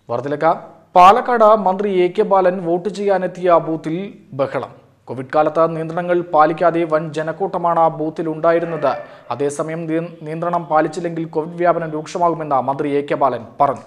വാർത്തയിലേക്ക് പാലക്കാട് മന്ത്രി A K Balan vote ചെയ്യാനെത്തിയ ബൂത്തിൽ ബഹളം കോവിഡ് കാലത്ത് നിയന്ത്രണങ്ങൾ പാലിക്കാതെ വൻ ജനക്കൂട്ടമാണ് ബൂത്തിൽ ഉണ്ടായിരുന്നത് അതേസമയം നിയ- നിയന്ത്രണം പാലിച്ചില്ലെങ്കിൽ കോവിഡ് വ്യാപനം രൂക്ഷമാകുമെന്ന് മന്ത്രി എ കെ ബാലൻ പറഞ്ഞു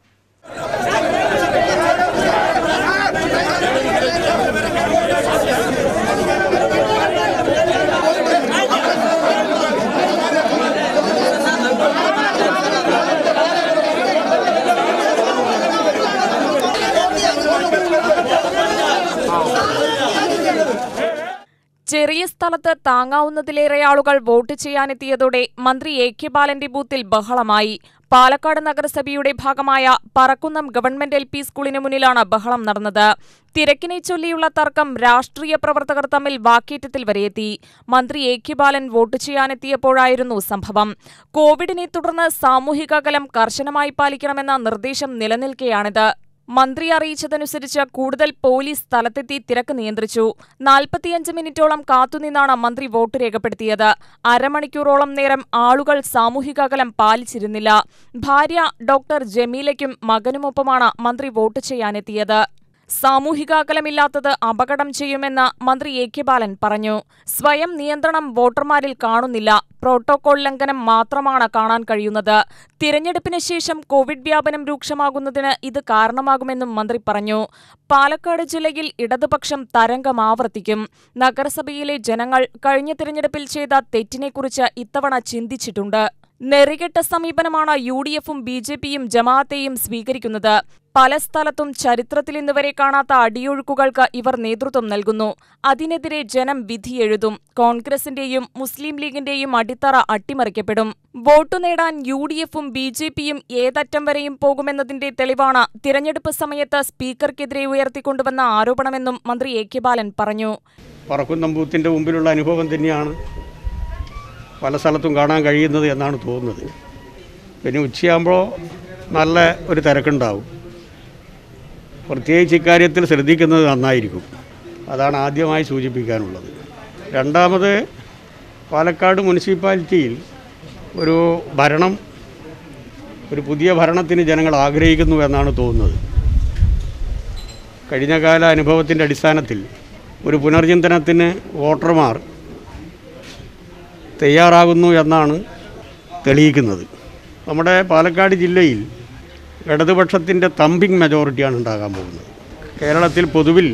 ചെറിയ സ്ഥലത്ത് താങ്ങാവുന്നതിലേറെ ആളുകൾ വോട്ട് ചെയ്യാനെത്തിയതോടെ മന്ത്രി എ കെ ബാലന്റെ ബൂത്തിൽ ബഹളമായി പാലക്കാട് നഗരസഭയുടെ ഭാഗമായ പറക്കുന്നം ഗവൺമെന്റ് എൽ പി സ്കൂളിന് മുന്നിലാണ് ബഹളം നടന്നത് തിരക്കിനെ ചൊല്ലിയുള്ള തർക്കം രാഷ്ട്രീയ പ്രവർത്തകർ തമ്മിൽ വാക്കേറ്റത്തിൽ വരെയെത്തി മന്ത്രി എ കെ ബാലൻ വോട്ട് ചെയ്യാനെത്തിയപ്പോഴായിരുന്നു സംഭവം കോവിഡിനെ തുടർന്ന് സാമൂഹിക അകലം കർശനമായി പാലിക്കണമെന്ന നിർദ്ദേശം നിലനിൽക്കെയാണിത് മന്ത്രി അറിയിച്ചതനുസരിച്ച് കൂടുതൽ പോലീസ് സ്ഥലത്തെത്തി തിരക്ക് നിയന്ത്രിച്ചു നാൽപ്പത്തിയഞ്ച് മിനിറ്റോളം കാത്തുനിന്നാണ് മന്ത്രി വോട്ട് രേഖപ്പെടുത്തിയത് അരമണിക്കൂറോളം നേരം ആളുകൾ സാമൂഹിക അകലം പാലിച്ചിരുന്നില്ല ഭാര്യ ഡോക്ടർ ജമീലയ്ക്കും മകനുമൊപ്പമാണ് മന്ത്രി വോട്ട് ചെയ്യാനെത്തിയത് സാമൂഹിക അകലമില്ലാത്തത് അപകടം ചെയ്യുമെന്ന് മന്ത്രി എ കെ ബാലൻ പറഞ്ഞു സ്വയം നിയന്ത്രണം വോട്ടർമാരിൽ കാണുന്നില്ല പ്രോട്ടോകോൾ ലംഘനം മാത്രമാണ് കാണാൻ കഴിയുന്നത് തിരഞ്ഞെടുപ്പിന് ശേഷം കോവിഡ് വ്യാപനം രൂക്ഷമാകുന്നതിന് ഇത് കാരണമാകുമെന്നും മന്ത്രി പറഞ്ഞു പാലക്കാട് ജില്ലയിൽ ഇടതുപക്ഷം തരംഗം ആവർത്തിക്കും നഗരസഭയിലെ ജനങ്ങൾ കഴിഞ്ഞ തിരഞ്ഞെടുപ്പിൽ ചെയ്ത തെറ്റിനെക്കുറിച്ച് ഇത്തവണ ചിന്തിച്ചിട്ടുണ്ട് നെറികെട്ട സമീപനമാണ് യു ഡി എഫും ബി ജെ പിയും ജമാഅത്തെയും സ്വീകരിക്കുന്നത് പല സ്ഥലത്തും ചരിത്രത്തിൽ ഇന്നുവരെ കാണാത്ത അടിയൊഴുക്കുകൾക്ക് ഇവർ നേതൃത്വം നൽകുന്നു അതിനെതിരെ ജനം വിധിയെഴുതും കോൺഗ്രസിന്റെയും മുസ്ലിം ലീഗിന്റെയും അടിത്തറ അട്ടിമറിക്കപ്പെടും വോട്ടു നേടാൻ യു ഡി എഫും ബി ജെ പിയും ഏതറ്റം വരെയും പോകുമെന്നതിന്റെ തെളിവാണ് തിരഞ്ഞെടുപ്പ് സമയത്ത് സ്പീക്കർക്കെതിരെ ഉയർത്തിക്കൊണ്ടുവന്ന ആരോപണമെന്നും മന്ത്രി എ കെ ബാലൻ പറഞ്ഞു പറക്കുന്നമ്പൂത്തിൻ്റെ മുമ്പിലുള്ള അനുഭവം തന്നെയാണ് പല സ്ഥലത്തും കാണാൻ കഴിയുന്നത് എന്നാണ് തോന്നുന്നത് പിന്നെ ഉച്ചയാകുമ്പോൾ നല്ല ഒരു തിരക്കുണ്ടാവും പ്രത്യേകിച്ച് ഇക്കാര്യത്തിൽ ശ്രദ്ധിക്കുന്നത് നന്നായിരിക്കും അതാണ് ആദ്യമായി സൂചിപ്പിക്കാനുള്ളത് രണ്ടാമത് പാലക്കാട് മുനിസിപ്പാലിറ്റിയിൽ ഒരു ഭരണം ഒരു പുതിയ ഭരണത്തിന് ജനങ്ങൾ ആഗ്രഹിക്കുന്നു എന്നാണ് തോന്നുന്നത് കഴിഞ്ഞകാല അനുഭവത്തിൻ്റെ അടിസ്ഥാനത്തിൽ ഒരു പുനർചിന്തനത്തിന് വോട്ടർമാർ തയ്യാറാകുന്നു എന്നാണ് തെളിയിക്കുന്നത് നമ്മുടെ പാലക്കാട് ജില്ലയിൽ ഇടതുപക്ഷത്തിൻ്റെ തമ്പിങ് മെജോറിറ്റിയാണ് ഉണ്ടാകാൻ പോകുന്നത് കേരളത്തിൽ പൊതുവിൽ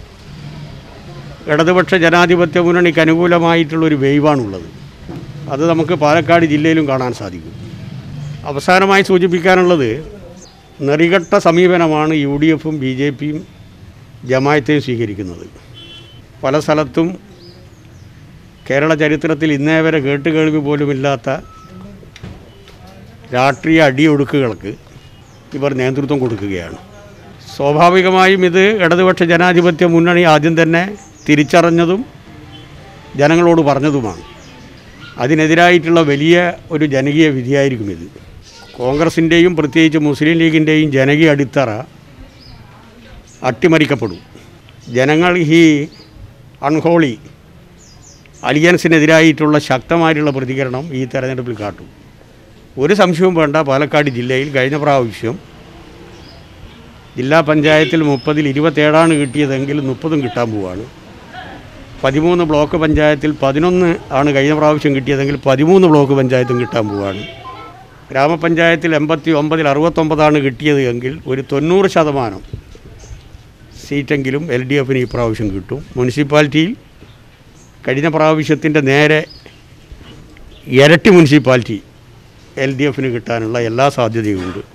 ഇടതുപക്ഷ ജനാധിപത്യ മുന്നണിക്ക് അനുകൂലമായിട്ടുള്ളൊരു വേവാണുള്ളത് അത് നമുക്ക് പാലക്കാട് ജില്ലയിലും കാണാൻ സാധിക്കും അവസാനമായി സൂചിപ്പിക്കാനുള്ളത് നെറികെട്ട സമീപനമാണ് യു ഡി എഫും ബി ജെ പിയും ജമായത്തെയും സ്വീകരിക്കുന്നത് പല സ്ഥലത്തും കേരള ചരിത്രത്തിൽ ഇന്നേ വരെ കേട്ടുകേൾവി പോലുമില്ലാത്ത രാഷ്ട്രീയ അടിയൊഴുക്കുകൾക്ക് ഇവർ നേതൃത്വം കൊടുക്കുകയാണ് സ്വാഭാവികമായും ഇത് ഇടതുപക്ഷ ജനാധിപത്യ മുന്നണി ആദ്യം തന്നെ തിരിച്ചറിഞ്ഞതും ജനങ്ങളോട് പറഞ്ഞതുമാണ് അതിനെതിരായിട്ടുള്ള വലിയ ഒരു ജനകീയ വിധിയായിരിക്കും ഇത് കോൺഗ്രസിൻ്റെയും പ്രത്യേകിച്ച് മുസ്ലിം ലീഗിൻ്റെയും ജനകീയ അടിത്തറ അട്ടിമറിക്കപ്പെടും ജനങ്ങൾ ഈ അൺഹോളി അലിയൻസിനെതിരായിട്ടുള്ള ശക്തമായിട്ടുള്ള പ്രതികരണം ഈ തെരഞ്ഞെടുപ്പിൽ കാട്ടും ഒരു സംശയവും വേണ്ട പാലക്കാട് ജില്ലയിൽ കഴിഞ്ഞ പ്രാവശ്യം ജില്ലാ പഞ്ചായത്തിൽ മുപ്പതിൽ ഇരുപത്തേഴാണ് കിട്ടിയതെങ്കിൽ മുപ്പതും കിട്ടാൻ പോവാണ് പതിമൂന്ന് ബ്ലോക്ക് പഞ്ചായത്തിൽ പതിനൊന്ന് ആണ് കഴിഞ്ഞ പ്രാവശ്യം കിട്ടിയതെങ്കിൽ പതിമൂന്ന് ബ്ലോക്ക് പഞ്ചായത്തും കിട്ടാൻ പോവാണ് ഗ്രാമപഞ്ചായത്തിൽ എൺപത്തി ഒമ്പതിൽ അറുപത്തൊമ്പതാണ് കിട്ടിയത് എങ്കിൽ ഒരു തൊണ്ണൂറ് ശതമാനം സീറ്റെങ്കിലും എൽ ഡി എഫിന് ഈ പ്രാവശ്യം കിട്ടും മുനിസിപ്പാലിറ്റിയിൽ കഴിഞ്ഞ പ്രാവശ്യത്തിൻ്റെ നേരെ ഇരട്ടി മുനിസിപ്പാലിറ്റി എൽ ഡി എഫിന് കിട്ടാനുള്ള എല്ലാ സാധ്യതയുമുണ്ട്